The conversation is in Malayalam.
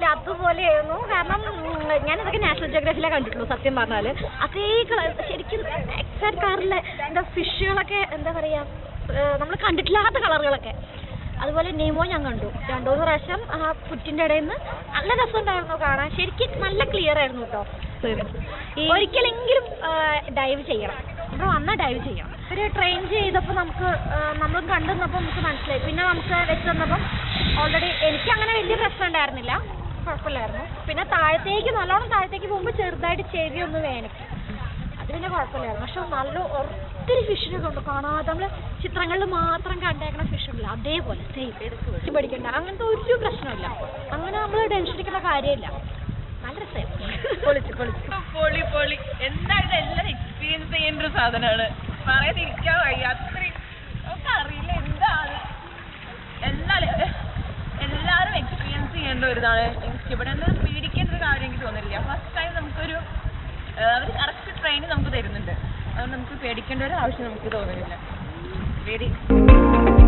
അതുപോലെയായിരുന്നു കാരണം ഉം, ഞാനിതൊക്കെ നാഷണൽ ജോഗ്രഫിയിലെ കണ്ടിട്ടുള്ളൂ സത്യം പറഞ്ഞാല് അതേ കളർ ശരിക്കും എക്സാക്ട് കളറിലെ എന്താ ഫിഷുകളൊക്കെ എന്താ പറയാ നമ്മൾ കണ്ടിട്ടില്ലാത്ത കളറുകളൊക്കെ അതുപോലെ നെയ്മോ ഞാൻ കണ്ടു രണ്ടു മൂന്ന് പ്രാവശ്യം ആ പുറ്റിന്റെ ഇടയിൽ നിന്ന് നല്ല രസമുണ്ടായിരുന്നു കാണാൻ ശരിക്കും നല്ല ക്ലിയർ ആയിരുന്നു കേട്ടോ ഒരിക്കലെങ്കിലും ഡൈവ് ചെയ്യണം നമ്മൾ വന്നാൽ ഡൈവ് ചെയ്യണം ഒരു ട്രെയിൻ ചെയ്തപ്പോൾ നമുക്ക് നമ്മൾ കണ്ടു നിന്നപ്പോൾ നമുക്ക് മനസ്സിലായി പിന്നെ നമുക്ക് വെച്ച് തന്നപ്പം ഓൾറെഡി എനിക്ക് അങ്ങനെ വലിയ പ്രശ്നം ഉണ്ടായിരുന്നില്ല കുഴപ്പമില്ലായിരുന്നു പിന്നെ താഴത്തേക്ക് നല്ലോണം താഴത്തേക്ക് പോകുമ്പോൾ ചെറുതായിട്ട് ചെവി ഒന്ന് വേനയ്ക്കും അത് പിന്നെ കുഴപ്പമില്ലായിരുന്നു പക്ഷെ നല്ല ഒത്തിരി ഫിഷിനെ കൊണ്ട് കാണാതെ നമ്മൾ ചിത്രങ്ങളിൽ മാത്രം കണ്ടേക്കണ ഫിഷ് ഉണ്ടല്ലോ അതേപോലെ സെയിം പഠിക്കണ്ട അങ്ങനത്തെ ഒരു പ്രശ്നമില്ല അങ്ങനെ നമ്മൾ ടെൻഷൻ അടിക്കേണ്ട കാര്യമില്ല നല്ല രസമായിരുന്നു പൊളിച്ച് പൊളിച്ച് പൊളി പൊളി എന്തായാലും എല്ലാവരും എക്സ്പീരിയൻസ് ചെയ്യേണ്ട ഒരു സാധനമാണ് പറയാതിരിക്കാൻ വയ്യ അത്രയും നമുക്ക് അറിയില്ല എന്താണ് എന്നാലും എല്ലാവരും എക്സ്പീരിയൻസ് ചെയ്യേണ്ട ഒരു ഇതാണ് എനിക്ക് ഇവിടെ നിന്ന് പേടിക്കേണ്ട ഒരു കാര്യം എനിക്ക് തോന്നുന്നില്ല ഫസ്റ്റ് ടൈം നമുക്കൊരു അവർ കറക്റ്റ് ട്രെയിൻ നമുക്ക് തരുന്നുണ്ട് അതുകൊണ്ട് നമുക്ക് പേടിക്കേണ്ട ഒരു ആവശ്യം നമുക്ക് തോന്നുന്നില്ല വെരി